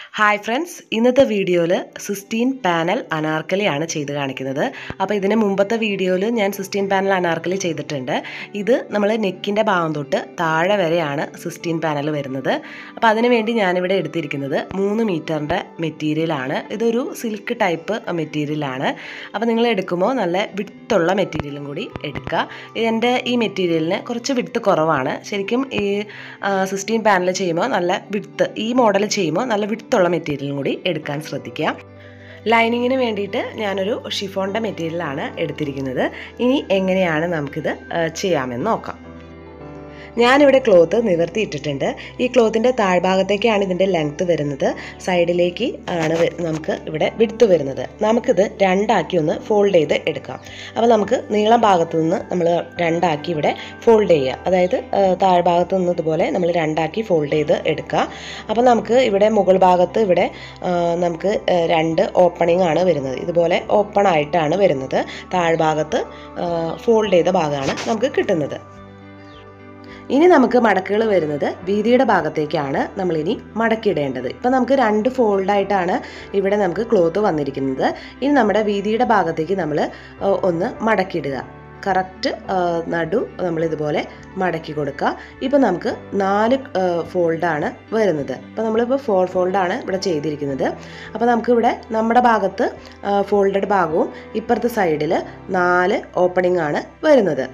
hi friends ഇന്നത്തെ വീഡിയോയിൽ cysteine panel അനാർക്കലിയാണ് ചെയ്ത് കാണിക്കുന്നത് അപ്പോൾ ഇതിന് മുമ്പത്തെ വീഡിയോയിൽ ഞാൻ സിസ്റ്റീൻ പാനൽ അനാർക്കലി ചെയ്തിട്ടുണ്ട് ഇത് നമ്മൾ നെക്കിൻ്റെ ഭാഗം തൊട്ട് താഴെ വരെയാണ് സിസ്റ്റീൻ പാനൽ വരുന്നത് അപ്പോൾ അതിന് വേണ്ടി ഞാനിവിടെ എടുത്തിരിക്കുന്നത് മൂന്ന് മീറ്ററിൻ്റെ മെറ്റീരിയലാണ് ഇതൊരു സിൽക്ക് ടൈപ്പ് മെറ്റീരിയലാണ് അപ്പോൾ നിങ്ങൾ എടുക്കുമ്പോൾ നല്ല വിട്ടുള്ള മെറ്റീരിയലും കൂടി എടുക്കുക എൻ്റെ ഈ മെറ്റീരിയലിന് കുറച്ച് വിട്ട് കുറവാണ് ശരിക്കും ഈ സിസ്റ്റീൻ പാനൽ ചെയ്യുമ്പോൾ നല്ല വിട്ട് ഈ മോഡൽ ചെയ്യുമ്പോൾ നല്ല വിട്ടുള്ള മെറ്റീരിയലും കൂടി എടുക്കാൻ ശ്രദ്ധിക്കുക ലൈനിങ്ങിന് വേണ്ടിയിട്ട് ഞാനൊരു ഷിഫോണിൻ്റെ മെറ്റീരിയലാണ് എടുത്തിരിക്കുന്നത് ഇനി എങ്ങനെയാണ് നമുക്കിത് ചെയ്യാമെന്ന് നോക്കാം ഞാനിവിടെ ക്ലോത്ത് നിവർത്തിയിട്ടിട്ടുണ്ട് ഈ ക്ലോത്തിൻ്റെ താഴ്ഭാഗത്തേക്കാണ് ഇതിൻ്റെ ലെങ്ത്ത് വരുന്നത് സൈഡിലേക്ക് ആണ് നമുക്ക് ഇവിടെ വിടുത്ത് വരുന്നത് നമുക്കിത് രണ്ടാക്കി ഒന്ന് ഫോൾഡ് ചെയ്ത് എടുക്കാം അപ്പോൾ നമുക്ക് നീളം ഭാഗത്ത് നിന്ന് നമ്മൾ രണ്ടാക്കി ഇവിടെ ഫോൾഡ് ചെയ്യുക അതായത് താഴ്ഭാഗത്ത് നിന്ന് ഇതുപോലെ നമ്മൾ രണ്ടാക്കി ഫോൾഡ് ചെയ്ത് എടുക്കുക അപ്പോൾ നമുക്ക് ഇവിടെ മുകൾ ഭാഗത്ത് ഇവിടെ നമുക്ക് രണ്ട് ഓപ്പണിംഗ് ആണ് വരുന്നത് ഇതുപോലെ ഓപ്പൺ ആയിട്ടാണ് വരുന്നത് താഴ്ഭാഗത്ത് ഫോൾഡ് ചെയ്ത ഭാഗമാണ് നമുക്ക് കിട്ടുന്നത് ഇനി നമുക്ക് മടക്കുകൾ വരുന്നത് വീതിയുടെ ഭാഗത്തേക്കാണ് നമ്മളിനി മടക്കിയിടേണ്ടത് ഇപ്പം നമുക്ക് രണ്ട് ഫോൾഡായിട്ടാണ് ഇവിടെ നമുക്ക് ക്ലോത്ത് വന്നിരിക്കുന്നത് ഇനി നമ്മുടെ വീതിയുടെ ഭാഗത്തേക്ക് നമ്മൾ ഒന്ന് മടക്കിയിടുക കറക്റ്റ് നടു നമ്മളിതുപോലെ മടക്കി കൊടുക്കുക ഇപ്പോൾ നമുക്ക് നാല് ഫോൾഡാണ് വരുന്നത് അപ്പോൾ നമ്മളിപ്പോൾ ഫോർ ഫോൾഡാണ് ഇവിടെ ചെയ്തിരിക്കുന്നത് അപ്പോൾ നമുക്കിവിടെ നമ്മുടെ ഭാഗത്ത് ഫോൾഡഡ് ഭാഗവും ഇപ്പുറത്തെ സൈഡിൽ നാല് ഓപ്പണിംഗ് ആണ് വരുന്നത്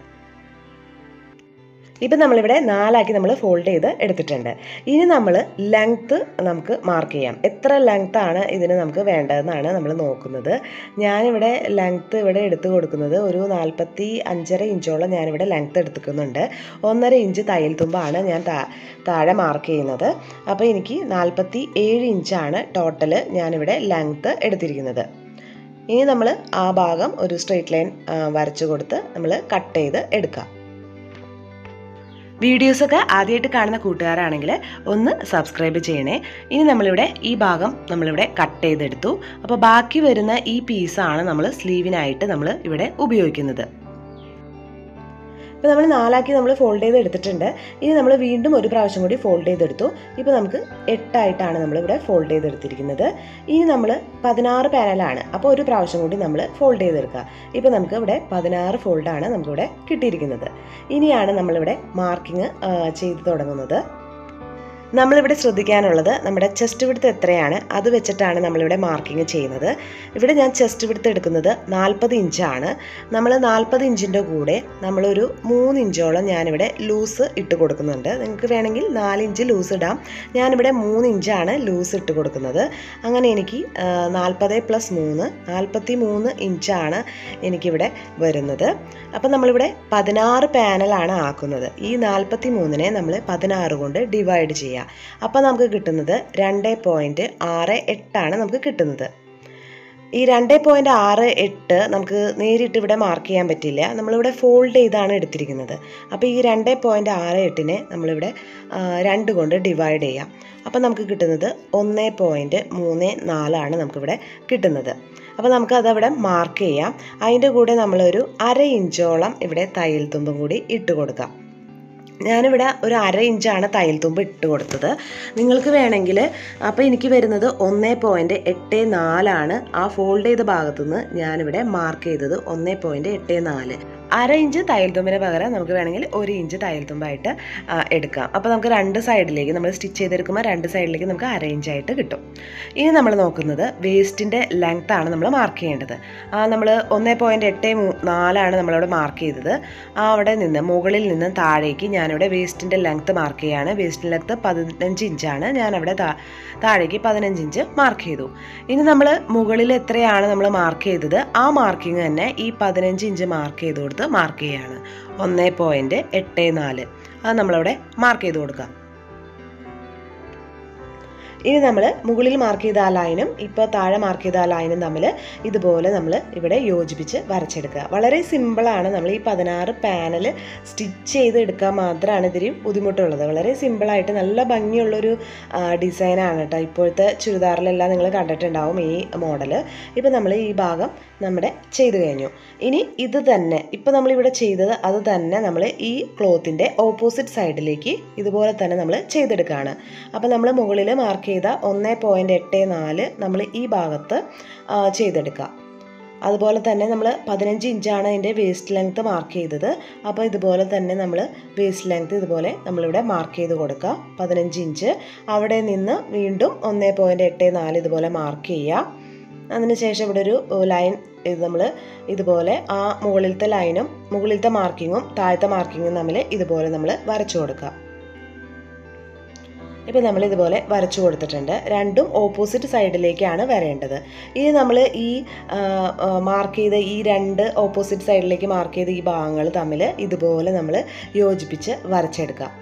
ഇപ്പം നമ്മളിവിടെ നാലാക്കി നമ്മൾ ഫോൾഡ് ചെയ്ത് എടുത്തിട്ടുണ്ട് ഇനി നമ്മൾ ലെങ്ത്ത് നമുക്ക് മാർക്ക് ചെയ്യാം എത്ര ലെങ്ത് ആണ് ഇതിന് നമുക്ക് വേണ്ടതെന്നാണ് നമ്മൾ നോക്കുന്നത് ഞാനിവിടെ ലെങ്ത്ത് ഇവിടെ എടുത്തു കൊടുക്കുന്നത് ഒരു നാൽപ്പത്തി അഞ്ചര ഇഞ്ചോളം ഞാനിവിടെ ലെങ്ത്ത് എടുത്തുക്കുന്നുണ്ട് ഒന്നര ഇഞ്ച് തയ്യൽ തുമ്പാണ് ഞാൻ താഴെ മാർക്ക് ചെയ്യുന്നത് അപ്പോൾ എനിക്ക് നാൽപ്പത്തി ഏഴ് ഇഞ്ചാണ് ടോട്ടൽ ഞാനിവിടെ ലെങ്ത്ത് എടുത്തിരിക്കുന്നത് ഇനി നമ്മൾ ആ ഭാഗം ഒരു സ്ട്രെയിറ്റ് ലൈൻ വരച്ചു കൊടുത്ത് നമ്മൾ കട്ട് ചെയ്ത് എടുക്കാം വീഡിയോസൊക്കെ ആദ്യമായിട്ട് കാണുന്ന കൂട്ടുകാരാണെങ്കിൽ ഒന്ന് സബ്സ്ക്രൈബ് ചെയ്യണേ ഇനി നമ്മളിവിടെ ഈ ഭാഗം നമ്മളിവിടെ കട്ട് ചെയ്തെടുത്തു അപ്പോൾ ബാക്കി വരുന്ന ഈ പീസാണ് നമ്മൾ സ്ലീവിനായിട്ട് നമ്മൾ ഇവിടെ ഉപയോഗിക്കുന്നത് ഇപ്പോൾ നമ്മൾ നാലാക്കി നമ്മൾ ഫോൾഡ് ചെയ്ത് എടുത്തിട്ടുണ്ട് ഇനി നമ്മൾ വീണ്ടും ഒരു പ്രാവശ്യം കൂടി ഫോൾഡ് ചെയ്തെടുത്തു ഇപ്പോൾ നമുക്ക് എട്ടായിട്ടാണ് നമ്മളിവിടെ ഫോൾഡ് ചെയ്തെടുത്തിരിക്കുന്നത് ഇനി നമ്മൾ പതിനാറ് പാനലാണ് അപ്പോൾ ഒരു പ്രാവശ്യം കൂടി നമ്മൾ ഫോൾഡ് ചെയ്തെടുക്കുക ഇപ്പോൾ നമുക്ക് ഇവിടെ പതിനാറ് ഫോൾഡാണ് നമുക്കിവിടെ കിട്ടിയിരിക്കുന്നത് ഇനിയാണ് നമ്മളിവിടെ മാർക്കിങ് ചെയ്ത് തുടങ്ങുന്നത് നമ്മളിവിടെ ശ്രദ്ധിക്കാനുള്ളത് നമ്മുടെ ചെസ്റ്റ് വിടുത്ത് എത്രയാണ് അത് വെച്ചിട്ടാണ് നമ്മളിവിടെ മാർക്കിങ് ചെയ്യുന്നത് ഇവിടെ ഞാൻ ചെസ്റ്റ് വിടുത്ത് എടുക്കുന്നത് നാൽപ്പത് ഇഞ്ചാണ് നമ്മൾ നാൽപ്പത് ഇഞ്ചിൻ്റെ കൂടെ നമ്മളൊരു മൂന്ന് ഇഞ്ചോളം ഞാനിവിടെ ലൂസ് ഇട്ട് കൊടുക്കുന്നുണ്ട് നിങ്ങൾക്ക് വേണമെങ്കിൽ നാല് ഇഞ്ച് ലൂസ് ഇടാം ഞാനിവിടെ മൂന്ന് ഇഞ്ചാണ് ലൂസ് ഇട്ട് കൊടുക്കുന്നത് അങ്ങനെ എനിക്ക് നാൽപ്പത് പ്ലസ് മൂന്ന് നാൽപ്പത്തി മൂന്ന് ഇഞ്ചാണ് എനിക്കിവിടെ വരുന്നത് അപ്പം നമ്മളിവിടെ പതിനാറ് പാനലാണ് ആക്കുന്നത് ഈ നാൽപ്പത്തി മൂന്നിനെ നമ്മൾ പതിനാറ് കൊണ്ട് ഡിവൈഡ് ചെയ്യുക അപ്പോൾ നമുക്ക് കിട്ടുന്നത് രണ്ട് പോയിൻറ്റ് ആറ് എട്ടാണ് നമുക്ക് കിട്ടുന്നത് ഈ രണ്ട് പോയിൻറ്റ് ആറ് എട്ട് നമുക്ക് നേരിട്ട് ഇവിടെ മാർക്ക് ചെയ്യാൻ പറ്റില്ല നമ്മളിവിടെ ഫോൾഡ് ചെയ്താണ് എടുത്തിരിക്കുന്നത് അപ്പോൾ ഈ രണ്ട് പോയിൻറ്റ് ആറ് എട്ടിനെ നമ്മളിവിടെ രണ്ട് കൊണ്ട് ഡിവൈഡ് ചെയ്യാം അപ്പോൾ നമുക്ക് കിട്ടുന്നത് ഒന്ന് പോയിൻറ്റ് മൂന്ന് നാലാണ് നമുക്കിവിടെ കിട്ടുന്നത് അപ്പോൾ നമുക്ക് അതവിടെ മാർക്ക് ചെയ്യാം അതിൻ്റെ കൂടെ നമ്മളൊരു അര ഇഞ്ചോളം ഇവിടെ തയ്യൽ തുമ്പും കൂടി ഇട്ട് കൊടുക്കാം ഞാനിവിടെ ഒരു അര ഇഞ്ചാണ് തയ്യൽ തുമ്പ് ഇട്ട് കൊടുത്തത് നിങ്ങൾക്ക് വേണമെങ്കിൽ അപ്പോൾ എനിക്ക് വരുന്നത് ഒന്ന് പോയിൻറ്റ് എട്ട് നാലാണ് ആ ഫോൾഡ് ചെയ്ത ഭാഗത്തുനിന്ന് ഞാനിവിടെ മാർക്ക് ചെയ്തത് ഒന്ന് പോയിൻറ്റ് എട്ട് നാല് അര ഇഞ്ച് തയ്യൽ തുമ്പിന് പകരം നമുക്ക് വേണമെങ്കിൽ ഒരു ഇഞ്ച് തയ്യൽ തുമ്പായിട്ട് എടുക്കാം അപ്പോൾ നമുക്ക് രണ്ട് സൈഡിലേക്ക് നമ്മൾ സ്റ്റിച്ച് ചെയ്തെടുക്കുമ്പോൾ രണ്ട് സൈഡിലേക്ക് നമുക്ക് അര ഇഞ്ചായിട്ട് കിട്ടും ഇനി നമ്മൾ നോക്കുന്നത് വേസ്റ്റിൻ്റെ ലെങ്ത് ആണ് നമ്മൾ മാർക്ക് ചെയ്യേണ്ടത് നമ്മൾ ഒന്ന് പോയിൻറ്റ് എട്ട് നാലാണ് നമ്മളവിടെ മാർക്ക് ചെയ്തത് അവിടെ നിന്ന് മുകളിൽ നിന്ന് താഴേക്ക് ഞാനിവിടെ വേസ്റ്റിൻ്റെ ലെങ്ത്ത് മാർക്ക് ചെയ്യുകയാണ് വേസ്റ്റ് ലെങ്ത്ത് പതിനഞ്ച് ഇഞ്ചാണ് ഞാനവിടെ താഴേക്ക് പതിനഞ്ച് ഇഞ്ച് മാർക്ക് ചെയ്തു ഇനി നമ്മൾ മുകളിൽ എത്രയാണ് നമ്മൾ മാർക്ക് ചെയ്തത് ആ മാർക്കിങ് തന്നെ ഈ പതിനഞ്ച് ഇഞ്ച് മാർക്ക് ചെയ്ത് കൊടുത്ത് മാർക്ക് ചെയ്യുകയാണ് ഒന്ന് പോയിൻറ്റ് എട്ട് നാല് അത് നമ്മളവിടെ മാർക്ക് ചെയ്ത് കൊടുക്കാം ഇനി നമ്മൾ മുകളിൽ മാർക്ക് ചെയ്ത ആ ലൈനും ഇപ്പോൾ താഴെ മാർക്ക് ചെയ്ത ആ ലൈനും തമ്മിൽ ഇതുപോലെ നമ്മൾ ഇവിടെ യോജിപ്പിച്ച് വരച്ചെടുക്കുക വളരെ സിമ്പിളാണ് നമ്മൾ ഈ പതിനാറ് പാനൽ സ്റ്റിച്ച് ചെയ്ത് എടുക്കാൻ മാത്രമാണ് ഇതിരി ബുദ്ധിമുട്ടുള്ളത് വളരെ സിമ്പിളായിട്ട് നല്ല ഭംഗിയുള്ളൊരു ഡിസൈനാണ് കേട്ടോ ഇപ്പോഴത്തെ ചുരിദാറിലെല്ലാം നിങ്ങൾ കണ്ടിട്ടുണ്ടാവും ഈ മോഡൽ ഇപ്പോൾ നമ്മൾ ഈ ഭാഗം നമ്മുടെ ചെയ്ത് കഴിഞ്ഞു ഇനി ഇത് തന്നെ ഇപ്പോൾ നമ്മളിവിടെ ചെയ്തത് അത് തന്നെ നമ്മൾ ഈ ക്ലോത്തിൻ്റെ ഓപ്പോസിറ്റ് സൈഡിലേക്ക് ഇതുപോലെ തന്നെ നമ്മൾ ചെയ്തെടുക്കുകയാണ് അപ്പോൾ നമ്മൾ മുകളിൽ മാർക്ക് ചെയ്ത ഒന്ന് പോയിൻറ്റ് എട്ട് നാല് നമ്മൾ ഈ ഭാഗത്ത് ആ, ചെയ്തെടുക്കുക അതുപോലെ തന്നെ നമ്മൾ പതിനഞ്ച് ഇഞ്ചാണ് അതിൻ്റെ വേസ്റ്റ് ലെങ്ത്ത് മാർക്ക് ചെയ്തത് അപ്പോൾ ഇതുപോലെ തന്നെ നമ്മൾ വേസ്റ്റ് ലെങ്ത്ത് ഇതുപോലെ നമ്മളിവിടെ മാർക്ക് ചെയ്ത് കൊടുക്കുക പതിനഞ്ച് ഇഞ്ച് അവിടെ നിന്ന് വീണ്ടും ഒന്ന് പോയിൻറ്റ് എട്ട് നാല് ഇതുപോലെ മാർക്ക് ചെയ്യുക അതിനുശേഷം ഇവിടെ ഒരു ലൈൻ ഇത് നമ്മൾ ഇതുപോലെ ആ മുകളിലത്തെ ലൈനും മുകളിലത്തെ മാർക്കിങ്ങും താഴത്തെ മാർക്കിങ്ങും തമ്മിൽ ഇതുപോലെ നമ്മൾ വരച്ചു കൊടുക്കുക ഇപ്പം നമ്മൾ ഇതുപോലെ വരച്ചു കൊടുത്തിട്ടുണ്ട് രണ്ടും ഓപ്പോസിറ്റ് സൈഡിലേക്കാണ് വരേണ്ടത് ഇനി നമ്മൾ ഈ മാർക്ക് ചെയ്ത ഈ രണ്ട് ഓപ്പോസിറ്റ് സൈഡിലേക്ക് മാർക്ക് ചെയ്ത ഈ ഭാഗങ്ങൾ തമ്മിൽ ഇതുപോലെ നമ്മൾ യോജിപ്പിച്ച് വരച്ചെടുക്കാം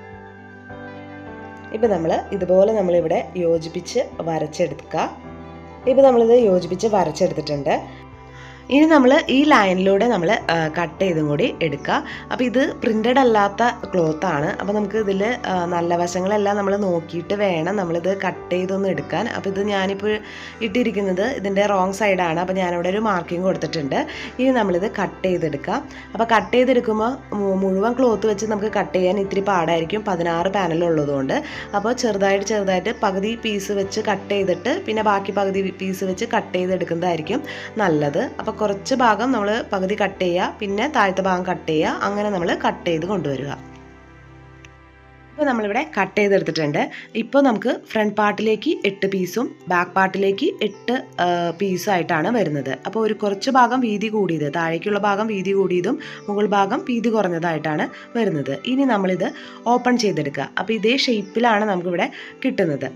ഇപ്പം നമ്മൾ ഇതുപോലെ നമ്മളിവിടെ യോജിപ്പിച്ച് വരച്ചെടുക്കുക ഇപ്പം നമ്മളിത് യോജിപ്പിച്ച് വരച്ചെടുത്തിട്ടുണ്ട് ഇനി നമ്മൾ ഈ ലൈനിലൂടെ നമ്മൾ കട്ട് ചെയ്തും കൂടി എടുക്കുക അപ്പോൾ ഇത് പ്രിൻ്റഡ് അല്ലാത്ത ക്ലോത്ത് ആണ് അപ്പോൾ നമുക്ക് ഇതിൽ നല്ല വശങ്ങളെല്ലാം നമ്മൾ നോക്കിയിട്ട് വേണം നമ്മളിത് കട്ട് ചെയ്തൊന്ന് എടുക്കാൻ അപ്പോൾ ഇത് ഞാനിപ്പോൾ ഇട്ടിരിക്കുന്നത് ഇതിൻ്റെ റോങ് സൈഡാണ് അപ്പോൾ ഞാനിവിടെ ഒരു മാർക്കിംഗ് കൊടുത്തിട്ടുണ്ട് ഇനി നമ്മളിത് കട്ട് ചെയ്തെടുക്കാം അപ്പോൾ കട്ട് ചെയ്തെടുക്കുമ്പോൾ മു- മുഴുവൻ ക്ലോത്ത് വെച്ച് നമുക്ക് കട്ട് ചെയ്യാൻ ഇത്തിരി പാടായിരിക്കും പതിനാറ് പാനലുള്ളതുകൊണ്ട് അപ്പോൾ ചെറുതായിട്ട് ചെറുതായിട്ട് പകുതി പീസ് വെച്ച് കട്ട് ചെയ്തിട്ട് പിന്നെ ബാക്കി പകുതി പീസ് വെച്ച് കട്ട് ചെയ്തെടുക്കുന്നതായിരിക്കും നല്ലത് അപ്പോൾ കുറച്ച് ഭാഗം നമ്മൾ പകുതി കട്ട് ചെയ്യുക പിന്നെ താഴത്തെ ഭാഗം കട്ട് ചെയ്യുക അങ്ങനെ നമ്മൾ കട്ട് ചെയ്ത് കൊണ്ടുവരിക ഇപ്പോൾ നമ്മളിവിടെ കട്ട് ചെയ്തെടുത്തിട്ടുണ്ട് ഇപ്പോൾ നമുക്ക് ഫ്രണ്ട് പാർട്ടിലേക്ക് എട്ട് പീസും ബാക്ക് പാർട്ടിലേക്ക് എട്ട് പീസായിട്ടാണ് വരുന്നത് അപ്പോൾ ഒരു കുറച്ച് ഭാഗം വീതി കൂടിയത് താഴേക്കുള്ള ഭാഗം വീതി കൂടിയതും മുകൾ ഭാഗം വീതി കുറഞ്ഞതായിട്ടാണ് വരുന്നത് ഇനി നമ്മളിത് ഓപ്പൺ ചെയ്തെടുക്കുക അപ്പോൾ ഇതേ ഷേപ്പിലാണ് നമുക്കിവിടെ കിട്ടുന്നത്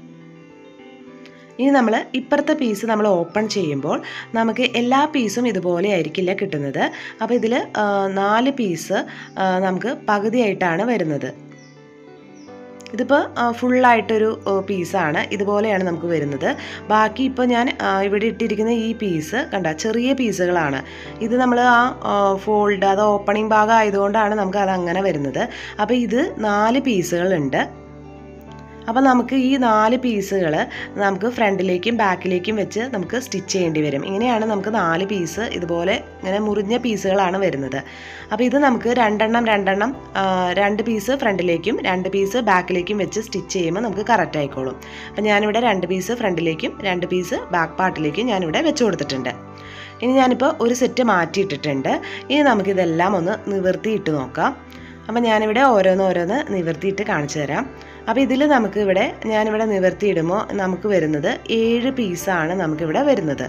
ഇനി നമ്മൾ ഇപ്പുറത്തെ പീസ് നമ്മൾ ഓപ്പൺ ചെയ്യുമ്പോൾ നമുക്ക് എല്ലാ പീസും ഇതുപോലെ ആയിരിക്കില്ല കിട്ടുന്നത് അപ്പോൾ ഇതിൽ നാല് പീസ് നമുക്ക് പകുതിയായിട്ടാണ് വരുന്നത് ഇതിപ്പോൾ ഫുള്ളായിട്ടൊരു പീസാണ് ഇതുപോലെയാണ് നമുക്ക് വരുന്നത് ബാക്കി ഇപ്പോൾ ഞാൻ ആ, ഇവിടെ ഇട്ടിരിക്കുന്ന ഈ പീസ് കണ്ട ചെറിയ പീസുകളാണ് ഇത് നമ്മൾ ആ ഫോൾഡ് അത് ഓപ്പണിംഗ് ഭാഗം ആയതുകൊണ്ടാണ് നമുക്ക് അത് അങ്ങനെ വരുന്നത് അപ്പോൾ ഇത് നാല് പീസുകളുണ്ട് അപ്പോൾ നമുക്ക് ഈ നാല് പീസുകൾ നമുക്ക് ഫ്രണ്ടിലേക്കും ബാക്കിലേക്കും വെച്ച് നമുക്ക് സ്റ്റിച്ച് ചെയ്യേണ്ടി വരും ഇങ്ങനെയാണ് നമുക്ക് നാല് പീസ് ഇതുപോലെ ഇങ്ങനെ മുറിഞ്ഞ പീസുകളാണ് വരുന്നത് അപ്പോൾ ഇത് നമുക്ക് രണ്ടെണ്ണം രണ്ടെണ്ണം ആ, രണ്ട് പീസ് ഫ്രണ്ടിലേക്കും രണ്ട് പീസ് ബാക്കിലേക്കും വെച്ച് സ്റ്റിച്ച് ചെയ്യുമ്പോൾ നമുക്ക് കറക്റ്റ് ആയിക്കോളും അപ്പോൾ ഞാനിവിടെ രണ്ട് പീസ് ഫ്രണ്ടിലേക്കും രണ്ട് പീസ് ബാക്ക് പാർട്ടിലേക്കും ഞാനിവിടെ വെച്ച് കൊടുത്തിട്ടുണ്ട് ഇനി ഞാനിപ്പോൾ ഒരു സെറ്റ് മാറ്റിയിട്ടിട്ടുണ്ട് ഇനി നമുക്കിതെല്ലാം ഒന്ന് നിവർത്തിയിട്ട് നോക്കാം അപ്പോൾ ഞാനിവിടെ ഓരോന്ന് ഓരോന്ന് നിവർത്തിയിട്ട് കാണിച്ചു തരാം അപ്പോൾ ഇതിൽ നമുക്ക് ഇവിടെ ഞാനിവിടെ നിവർത്തിയിടുമ്പോൾ നമുക്ക് വരുന്നത് ഏഴ് പീസാണ് നമുക്കിവിടെ വരുന്നത്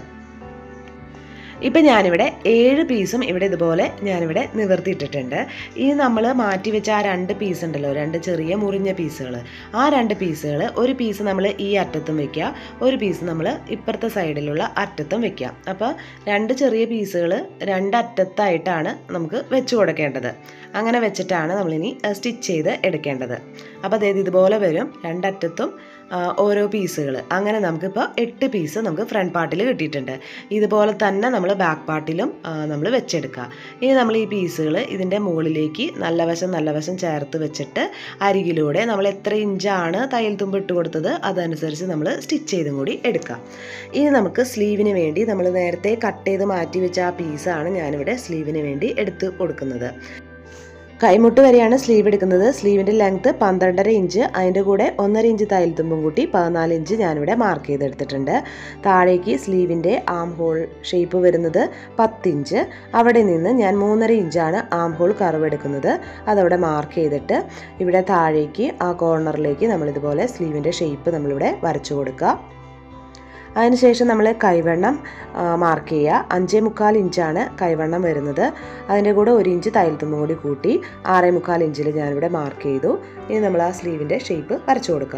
ഇപ്പം ഞാനിവിടെ ഏഴ് പീസും ഇവിടെ ഇതുപോലെ ഞാനിവിടെ നിവർത്തിയിട്ടിട്ടുണ്ട് ഇനി നമ്മൾ മാറ്റി വെച്ച ആ രണ്ട് പീസ് ഉണ്ടല്ലോ രണ്ട് ചെറിയ മുറിഞ്ഞ പീസുകൾ ആ രണ്ട് പീസുകൾ ഒരു പീസ് നമ്മൾ ഈ അറ്റത്തും വെക്കുക ഒരു പീസ് നമ്മൾ ഇപ്പുറത്തെ സൈഡിലുള്ള അറ്റത്തും വെക്കുക അപ്പോൾ രണ്ട് ചെറിയ പീസുകൾ രണ്ടറ്റത്തായിട്ടാണ് നമുക്ക് വെച്ച് കൊടുക്കേണ്ടത് അങ്ങനെ വെച്ചിട്ടാണ് നമ്മളിനി സ്റ്റിച്ച് ചെയ്ത് എടുക്കേണ്ടത് അപ്പോൾ അതായത് ഇതുപോലെ വരും രണ്ടറ്റത്തും ആ, ഓരോ പീസുകൾ അങ്ങനെ നമുക്കിപ്പോൾ എട്ട് പീസ് നമുക്ക് ഫ്രണ്ട് പാർട്ടിൽ കിട്ടിയിട്ടുണ്ട് ഇതുപോലെ തന്നെ നമ്മൾ ബാക്ക് പാർട്ടിലും നമ്മൾ വെച്ചെടുക്കുക ഇനി നമ്മൾ ഈ പീസുകൾ ഇതിൻ്റെ മുകളിലേക്ക് നല്ല വശം നല്ല വശം ചേർത്ത് വെച്ചിട്ട് അരികിലൂടെ നമ്മൾ എത്ര ഇഞ്ചാണ് തയ്യൽ തുമ്പ് ഇട്ട് കൊടുത്തത് അതനുസരിച്ച് നമ്മൾ സ്റ്റിച്ച് ചെയ്തും കൂടി എടുക്കാം ഇനി നമുക്ക് സ്ലീവിന് വേണ്ടി നമ്മൾ നേരത്തെ കട്ട് ചെയ്ത് മാറ്റി വെച്ച ആ പീസാണ് ഞാനിവിടെ സ്ലീവിന് വേണ്ടി എടുത്ത് കൊടുക്കുന്നത് കൈമുട്ട് വരെയാണ് സ്ലീവ് എടുക്കുന്നത് സ്ലീവിൻ്റെ ലെങ്ത്ത് പന്ത്രണ്ടര ഇഞ്ച് അതിൻ്റെ കൂടെ ഒന്നര ഇഞ്ച് തയ്യൽ തുമ്പും കൂട്ടി പതിനാല് ഇഞ്ച് ഞാനിവിടെ മാർക്ക് ചെയ്തെടുത്തിട്ടുണ്ട് താഴേക്ക് സ്ലീവിൻ്റെ ആം ഹോൾ ഷേപ്പ് വരുന്നത് പത്തിഞ്ച് അവിടെ നിന്ന് ഞാൻ മൂന്നര ഇഞ്ചാണ് ആം ഹോൾ കർവ് എടുക്കുന്നത് അതവിടെ മാർക്ക് ചെയ്തിട്ട് ഇവിടെ താഴേക്ക് ആ കോർണറിലേക്ക് നമ്മളിതുപോലെ സ്ലീവിൻ്റെ ഷേപ്പ് നമ്മളിവിടെ വരച്ചു കൊടുക്കുക അതിനുശേഷം നമ്മൾ കൈവണ്ണം മാർക്ക് ചെയ്യുക അഞ്ചേ മുക്കാൽ ഇഞ്ചാണ് കൈവണ്ണം വരുന്നത് അതിൻ്റെ കൂടെ ഒരു ഇഞ്ച് തയ്യൽ തുമ്പും കൂടി കൂട്ടി ആറേ മുക്കാൽ ഇഞ്ചിൽ ഞാനിവിടെ മാർക്ക് ചെയ്തു ഇനി നമ്മൾ ആ സ്ലീവിൻ്റെ ഷേപ്പ് വരച്ചു കൊടുക്കുക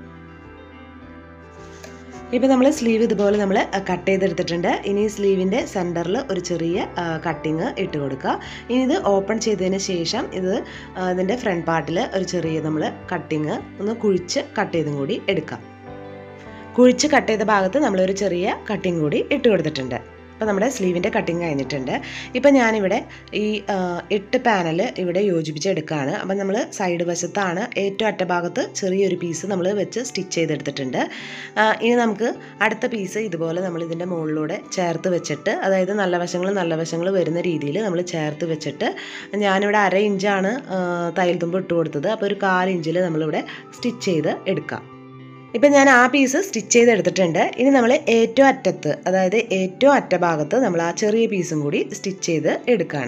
ഇപ്പം നമ്മൾ സ്ലീവ് ഇതുപോലെ നമ്മൾ കട്ട് ചെയ്തെടുത്തിട്ടുണ്ട് ഇനി സ്ലീവിൻ്റെ സെൻറ്ററിൽ ഒരു ചെറിയ കട്ടിങ് ഇട്ട് കൊടുക്കുക ഇനി ഇത് ഓപ്പൺ ചെയ്തതിന് ശേഷം ഇത് ആ, ഇതിൻ്റെ ഫ്രണ്ട് പാർട്ടിൽ ഒരു ചെറിയ നമ്മൾ കട്ടിങ് ഒന്ന് കുഴിച്ച് കട്ട് ചെയ്തും കൂടി എടുക്കാം കുഴിച്ച് കട്ട് ചെയ്ത ഭാഗത്ത് നമ്മളൊരു ചെറിയ കട്ടിങ് കൂടി ഇട്ട് കൊടുത്തിട്ടുണ്ട് അപ്പോൾ നമ്മുടെ സ്ലീവിൻ്റെ കട്ടിങ് കഴിഞ്ഞിട്ടുണ്ട് ഇപ്പം ഞാനിവിടെ ഈ ആ, എട്ട് പാനൽ ഇവിടെ യോജിപ്പിച്ചെടുക്കുകയാണ് അപ്പം നമ്മൾ സൈഡ് വശത്താണ് ഏറ്റവും അറ്റഭാഗത്ത് ചെറിയൊരു പീസ് നമ്മൾ വെച്ച് സ്റ്റിച്ച് ചെയ്തെടുത്തിട്ടുണ്ട് ആ, ഇനി നമുക്ക് അടുത്ത പീസ് ഇതുപോലെ നമ്മൾ ഇതിൻ്റെ മുകളിലൂടെ ചേർത്ത് വെച്ചിട്ട് അതായത് നല്ല വശങ്ങൾ നല്ല വശങ്ങൾ വരുന്ന രീതിയിൽ നമ്മൾ ചേർത്ത് വെച്ചിട്ട് ഞാനിവിടെ അര ഇഞ്ചാണ് ആ, തയ്യൽ തുമ്പ് ഇട്ട് കൊടുത്തത് അപ്പോൾ ഒരു കാൽ ഇഞ്ചിൽ നമ്മളിവിടെ സ്റ്റിച്ച് ചെയ്ത് എടുക്കാം ഇപ്പം ഞാൻ ആ പീസ് സ്റ്റിച്ച് ചെയ്ത് എടുത്തിട്ടുണ്ട് ഇനി നമ്മൾ ഏറ്റവും അറ്റത്ത് അതായത് ഏറ്റവും അറ്റ ഭാഗത്ത് നമ്മൾ ആ ചെറിയ പീസും കൂടി സ്റ്റിച്ച് ചെയ്ത് എടുക്കുകയാണ്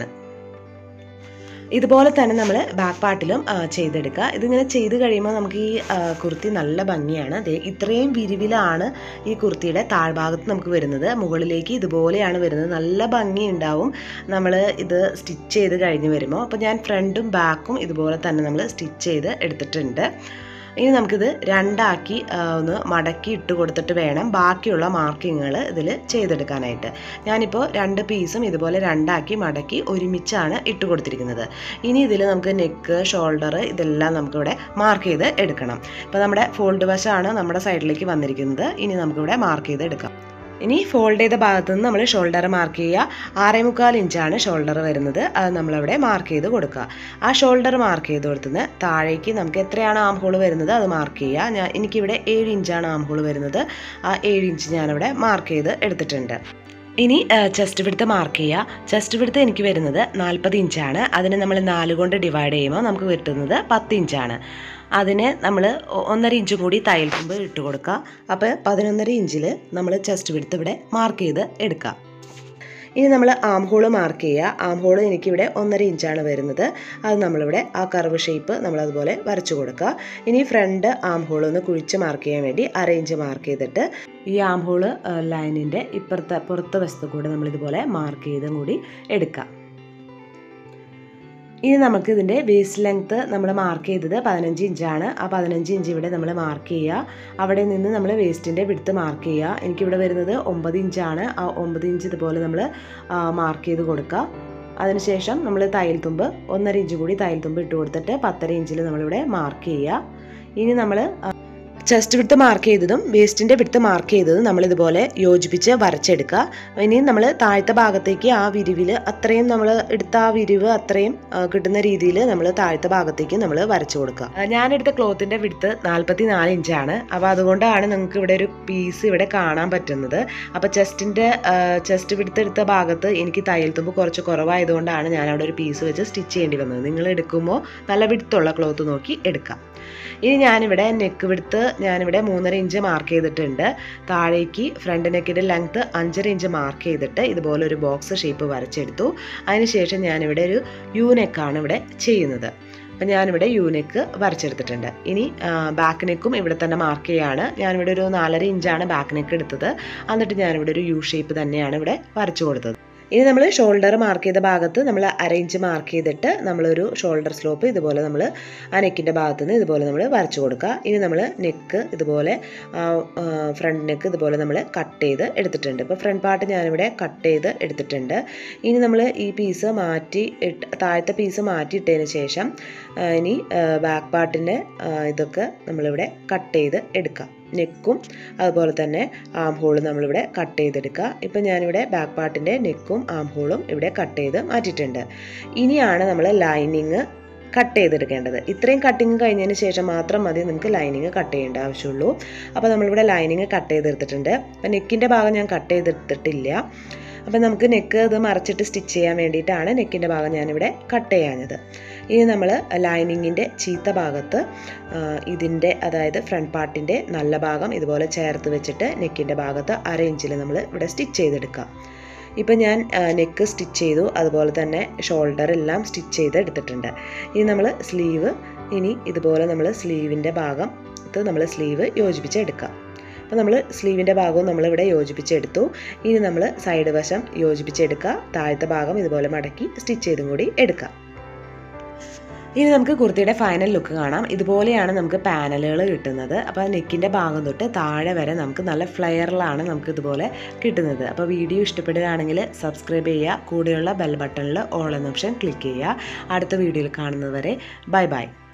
ഇതുപോലെ തന്നെ നമ്മൾ ബാക്ക് പാർട്ടിലും ആ, ചെയ്തെടുക്കുക ഇതിങ്ങനെ ചെയ്ത് കഴിയുമ്പോൾ നമുക്ക് ഈ ആ, കുർത്തി നല്ല ഭംഗിയാണ് ദേ ഇത്രയും വിരിവിലാണ് ഈ കുർത്തിയുടെ താഴ്ഭാഗത്ത് നമുക്ക് വരുന്നത് മുകളിലേക്ക് ഇതുപോലെയാണ് വരുന്നത് നല്ല ഭംഗി ഉണ്ടാവും നമ്മൾ ഇത് സ്റ്റിച്ച് ചെയ്ത് കഴിഞ്ഞ് വരുമ്പോൾ അപ്പോൾ ഞാൻ ഫ്രണ്ടും ബാക്കും ഇതുപോലെ തന്നെ നമ്മൾ സ്റ്റിച്ച് ചെയ്ത് എടുത്തിട്ടുണ്ട് ഇനി നമുക്കിത് രണ്ടാക്കി ആ, ഒന്ന് മടക്കി ഇട്ട് കൊടുത്തിട്ട് വേണം ബാക്കിയുള്ള മാർക്കിങ്ങുകൾ ഇതിൽ ചെയ്തെടുക്കാനായിട്ട് ഞാനിപ്പോൾ രണ്ട് പീസും ഇതുപോലെ രണ്ടാക്കി മടക്കി ഒരുമിച്ചാണ് ഇട്ട് കൊടുത്തിരിക്കുന്നത് ഇനി ഇതിൽ നമുക്ക് നെക്ക് ഷോൾഡർ ഇതെല്ലാം നമുക്കിവിടെ മാർക്ക് ചെയ്ത് എടുക്കണം ഇപ്പോൾ നമ്മുടെ ഫോൾഡ് വശമാണ് നമ്മുടെ സൈഡിലേക്ക് വന്നിരിക്കുന്നത് ഇനി നമുക്കിവിടെ മാർക്ക് ചെയ്ത് എടുക്കാം ഇനി ഫോൾഡ് ചെയ്ത ഭാഗത്ത് നിന്ന് നമ്മൾ ഷോൾഡർ മാർക്ക് ചെയ്യുക ആറേ മുക്കാൽ ഇഞ്ചാണ് ഷോൾഡർ വരുന്നത് അത് നമ്മളവിടെ മാർക്ക് ചെയ്ത് കൊടുക്കുക ആ ഷോൾഡർ മാർക്ക് ചെയ്ത് കൊടുത്തുനിന്ന് താഴേക്ക് നമുക്ക് എത്രയാണ് ആം ഹോൾ വരുന്നത് അത് മാർക്ക് ചെയ്യുക ഞാൻ എനിക്കിവിടെ ഏഴ് ഇഞ്ചാണ് ആം ഹോൾ വരുന്നത് ആ ഏഴ് ഇഞ്ച് ഞാനിവിടെ മാർക്ക് ചെയ്ത് എടുത്തിട്ടുണ്ട് ഇനി ചെസ്റ്റ് വിടുത്ത് മാർക്ക് ചെയ്യുക ചെസ്റ്റ് വിടുത്ത് എനിക്ക് വരുന്നത് നാൽപ്പത് ഇഞ്ചാണ് അതിനെ നമ്മൾ നാല് കൊണ്ട് ഡിവൈഡ് ചെയ്യുമ്പോൾ നമുക്ക് കിട്ടുന്നത് പത്ത് ഇഞ്ചാണ് അതിന് നമ്മൾ ഒന്നര ഇഞ്ചും കൂടി തയ്യൽ തുമ്പ് ഇട്ട് കൊടുക്കുക അപ്പോൾ പതിനൊന്നര ഇഞ്ചിൽ നമ്മൾ ചെസ്റ്റ് വിടുത്ത് ഇവിടെ മാർക്ക് ചെയ്ത് എടുക്കുക ഇനി നമ്മൾ ആം ഹോള് മാർക്ക് ചെയ്യുക ആം ഹോള് എനിക്കിവിടെ ഒന്നര ഇഞ്ചാണ് വരുന്നത് അത് നമ്മളിവിടെ ആ കർവ് ഷേപ്പ് നമ്മളതുപോലെ വരച്ചു കൊടുക്കുക ഇനി ഫ്രണ്ട് ആം ഹോൾ ഒന്ന് കുഴിച്ച് മാർക്ക് ചെയ്യാൻ വേണ്ടി അര ഇഞ്ച് മാർക്ക് ചെയ്തിട്ട് ഈ ആം ഹോള് ലൈനിൻ്റെ ഇപ്പുറത്തെ പുറത്തെ വശത്ത് കൂടെ നമ്മളിതുപോലെ മാർക്ക് ചെയ്തും കൂടി എടുക്കാം ഇനി നമുക്ക് ഇതിൻ്റെ വേസ്റ്റ് ലെങ്ത്ത് നമ്മൾ മാർക്ക് ചെയ്തത് പതിനഞ്ച് ഇഞ്ചാണ് ആ പതിനഞ്ച് ഇഞ്ച് ഇവിടെ നമ്മൾ മാർക്ക് ചെയ്യുക അവിടെ നിന്ന് നമ്മൾ വേസ്റ്റിൻ്റെ വിടുത്ത് മാർക്ക് ചെയ്യുക എനിക്കിവിടെ വരുന്നത് ഒമ്പത് ഇഞ്ചാണ് ആ ഒമ്പത് ഇഞ്ച് ഇതുപോലെ നമ്മൾ മാർക്ക് ചെയ്ത് കൊടുക്കുക അതിനുശേഷം നമ്മൾ തയ്യൽ തുമ്പ് ഒന്നര ഇഞ്ച് കൂടി തയ്യൽ തുമ്പ് ഇട്ട് കൊടുത്തിട്ട് പത്തര ഇഞ്ചിൽ നമ്മളിവിടെ മാർക്ക് ചെയ്യുക ഇനി നമ്മൾ ചെസ്റ്റ് വിടുത്ത് മാർക്ക് ചെയ്തതും വേസ്റ്റിൻ്റെ വിടുത്ത് മാർക്ക് ചെയ്തതും നമ്മൾ ഇതുപോലെ യോജിപ്പിച്ച് വരച്ചെടുക്കുക ഇനി നമ്മൾ താഴത്തെ ഭാഗത്തേക്ക് ആ വിരിവിൽ അത്രയും നമ്മൾ എടുത്ത ആ വിരിവ് അത്രയും ആ, കിട്ടുന്ന രീതിയിൽ നമ്മൾ താഴത്തെ ഭാഗത്തേക്ക് നമ്മൾ വരച്ചു കൊടുക്കുക ആ, ഞാനെടുത്ത ക്ലോത്തിൻ്റെ വിടുത്ത് നാൽപ്പത്തി നാല് ഇഞ്ചാണ് അപ്പോൾ അതുകൊണ്ടാണ് നിങ്ങൾക്ക് ഇവിടെ ഒരു പീസ് ഇവിടെ കാണാൻ പറ്റുന്നത് അപ്പോൾ ചെസ്റ്റിൻ്റെ ചെസ്റ്റ് വിടുത്ത് എടുത്ത ഭാഗത്ത് എനിക്ക് തയ്യൽ തുമ്പ് കുറച്ച് കുറവായതുകൊണ്ടാണ് ഞാൻ അവിടെ ഒരു പീസ് വെച്ച് സ്റ്റിച്ച് ചെയ്യേണ്ടി വന്നത് നിങ്ങൾ എടുക്കുമ്പോൾ നല്ല വിടുത്തുള്ള ക്ലോത്ത് നോക്കി എടുക്കാം ഇനി ഞാനിവിടെ നെക്ക് വിടുത്ത് ഞാനിവിടെ മൂന്നര ഇഞ്ച് മാർക്ക് ചെയ്തിട്ടുണ്ട് താഴേക്ക് ഫ്രണ്ട് നെക്കിൻ്റെ ലെങ്ത്ത് അഞ്ചര ഇഞ്ച് മാർക്ക് ചെയ്തിട്ട് ഇതുപോലെ ഒരു ബോക്സ് ഷേപ്പ് വരച്ചെടുത്തു അതിനുശേഷം ഞാനിവിടെ ഒരു യു നെക്കാണ് ഇവിടെ ചെയ്യുന്നത് അപ്പം ഞാനിവിടെ യു നെക്ക് വരച്ചെടുത്തിട്ടുണ്ട് ഇനി ബാക്ക് നെക്കും ഇവിടെ തന്നെ മാർക്ക് ചെയ്യാണ് ഞാനിവിടെ ഒരു നാലര ഇഞ്ചാണ് ബാക്ക് നെക്ക് എടുത്തത് എന്നിട്ട് ഞാനിവിടെ ഒരു യു ഷേപ്പ് തന്നെയാണ് ഇവിടെ വരച്ചു കൊടുത്തത് ഇനി നമ്മൾ ഷോൾഡർ മാർക്ക് ചെയ്ത ഭാഗത്ത് നമ്മൾ അര ഇഞ്ച് മാർക്ക് ചെയ്തിട്ട് നമ്മളൊരു ഷോൾഡർ സ്ലോപ്പ് ഇതുപോലെ നമ്മൾ ആ നെക്കിൻ്റെ ഭാഗത്ത് നിന്ന് ഇതുപോലെ നമ്മൾ വരച്ചു കൊടുക്കുക ഇനി നമ്മൾ നെക്ക് ഇതുപോലെ ഫ്രണ്ട് നെക്ക് ഇതുപോലെ നമ്മൾ കട്ട് ചെയ്ത് എടുത്തിട്ടുണ്ട് ഇപ്പോൾ ഫ്രണ്ട് പാർട്ട് ഞാനിവിടെ കട്ട് ചെയ്ത് എടുത്തിട്ടുണ്ട് ഇനി നമ്മൾ ഈ പീസ് മാറ്റി ഇട്ട് താഴത്തെ പീസ് മാറ്റിയിട്ടതിന് ശേഷം ആ, ഇനി ബാക്ക് പാർട്ടിൻ്റെ ഇതൊക്കെ നമ്മളിവിടെ കട്ട് ചെയ്ത് എടുക്കാം നെക്കും അതുപോലെ തന്നെ ആം ഹോളും നമ്മളിവിടെ കട്ട് ചെയ്തെടുക്കുക ഇപ്പം ഞാനിവിടെ ബാക്ക് പാർട്ടിൻ്റെ നെക്കും ആം ഹോളും ഇവിടെ കട്ട് ചെയ്ത് മാറ്റിയിട്ടുണ്ട് ഇനിയാണ് നമ്മൾ ലൈനിങ് കട്ട് ചെയ്തെടുക്കേണ്ടത് ഇത്രയും കട്ടിങ് കഴിഞ്ഞതിന് ശേഷം മാത്രം മതി നമുക്ക് ലൈനിങ് കട്ട് ചെയ്യേണ്ട ആവശ്യമുള്ളൂ അപ്പോൾ നമ്മളിവിടെ ലൈനിങ് കട്ട് ചെയ്തെടുത്തിട്ടുണ്ട് അപ്പം നെക്കിൻ്റെ ഭാഗം ഞാൻ കട്ട് ചെയ്തെടുത്തിട്ടില്ല അപ്പം നമുക്ക് നെക്ക് ഇത് മറച്ചിട്ട് സ്റ്റിച്ച് ചെയ്യാൻ വേണ്ടിയിട്ടാണ് നെക്കിൻ്റെ ഭാഗം ഞാനിവിടെ കട്ട് ചെയ്യാഞ്ഞത് ഇനി നമ്മൾ ലൈനിങ്ങിൻ്റെ ചീത്ത ഭാഗത്ത് ആ, ഇതിൻ്റെ അതായത് ഫ്രണ്ട് പാർട്ടിൻ്റെ നല്ല ഭാഗം ഇതുപോലെ ചേർത്ത് വെച്ചിട്ട് നെക്കിൻ്റെ ഭാഗത്ത് അര ഇഞ്ചിൽ നമ്മൾ ഇവിടെ സ്റ്റിച്ച് ചെയ്തെടുക്കാം ഇപ്പം ഞാൻ നെക്ക് സ്റ്റിച്ച് ചെയ്തു അതുപോലെ തന്നെ ഷോൾഡർ എല്ലാം സ്റ്റിച്ച് ചെയ്ത് എടുത്തിട്ടുണ്ട് ഇനി നമ്മൾ സ്ലീവ് ഇനി ഇതുപോലെ നമ്മൾ സ്ലീവിൻ്റെ ഭാഗം ഇത് നമ്മൾ സ്ലീവ് യോജിപ്പിച്ചെടുക്കാം അപ്പോൾ നമ്മൾ സ്ലീവിൻ്റെ ഭാഗവും നമ്മളിവിടെ യോജിപ്പിച്ചെടുത്തു ഇനി നമ്മൾ സൈഡ് വശം യോജിപ്പിച്ചെടുക്കുക താഴത്തെ ഭാഗം ഇതുപോലെ മടക്കി സ്റ്റിച്ച് ചെയ്തും കൂടി എടുക്കാം ഇനി നമുക്ക് കുർത്തിയുടെ ഫൈനൽ ലുക്ക് കാണാം ഇതുപോലെയാണ് നമുക്ക് പാനലുകൾ കിട്ടുന്നത് അപ്പോൾ നെക്കിൻ്റെ ഭാഗം തൊട്ട് താഴെ വരെ നമുക്ക് നല്ല ഫ്ലെയറിലാണ് നമുക്ക് ഇതുപോലെ കിട്ടുന്നത് അപ്പോൾ വീഡിയോ ഇഷ്ടപ്പെടുകയാണെങ്കിൽ സബ്സ്ക്രൈബ് ചെയ്യുക കൂടെയുള്ള ബെൽ ബട്ടണിൽ ഓൾ എന്ന ഓപ്ഷൻ ക്ലിക്ക് ചെയ്യുക അടുത്ത വീഡിയോയിൽ കാണുന്നത് വരെ ബൈ ബൈ